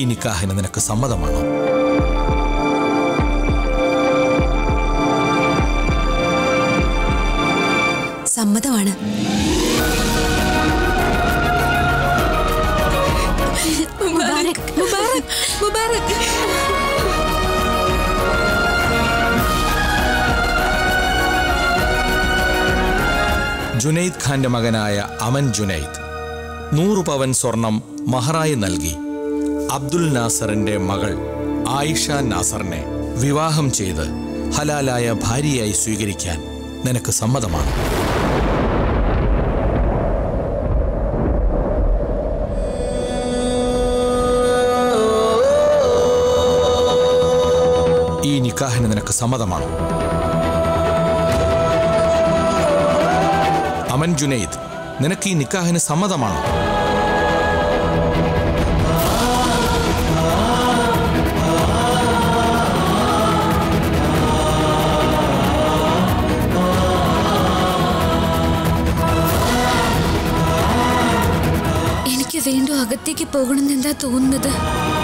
നിക്കാഹിന് നിനക്ക് സമ്മതമാണോ സമ്മതമാണ് മുബാരക് മുബാരക് മുബാരക് ജുനൈദ് ഖാന്റെ മകനായ അമൻ ജുനൈദ് നൂറ് പവൻ സ്വർണം മഹറായി നൽകി അബ്ദുൽ നാസറിന്റെ മകൾ ആയിഷ നാസറിനെ വിവാഹം ചെയ്ത് ഹലാലായ ഭാര്യയായി സ്വീകരിക്കാൻ നിനക്ക് സമ്മതമാണ് ഈ നിക്കാഹിന് നിനക്ക് സമ്മതമാണോ അമൻ ജുനൈദ് നിനക്ക് ഈ നിക്കാഹിന് സമ്മതമാണോ എനിക്ക് വീണ്ടും അകത്തേക്ക് പോകണമെന്ന് എന്താ തോന്നുന്നത്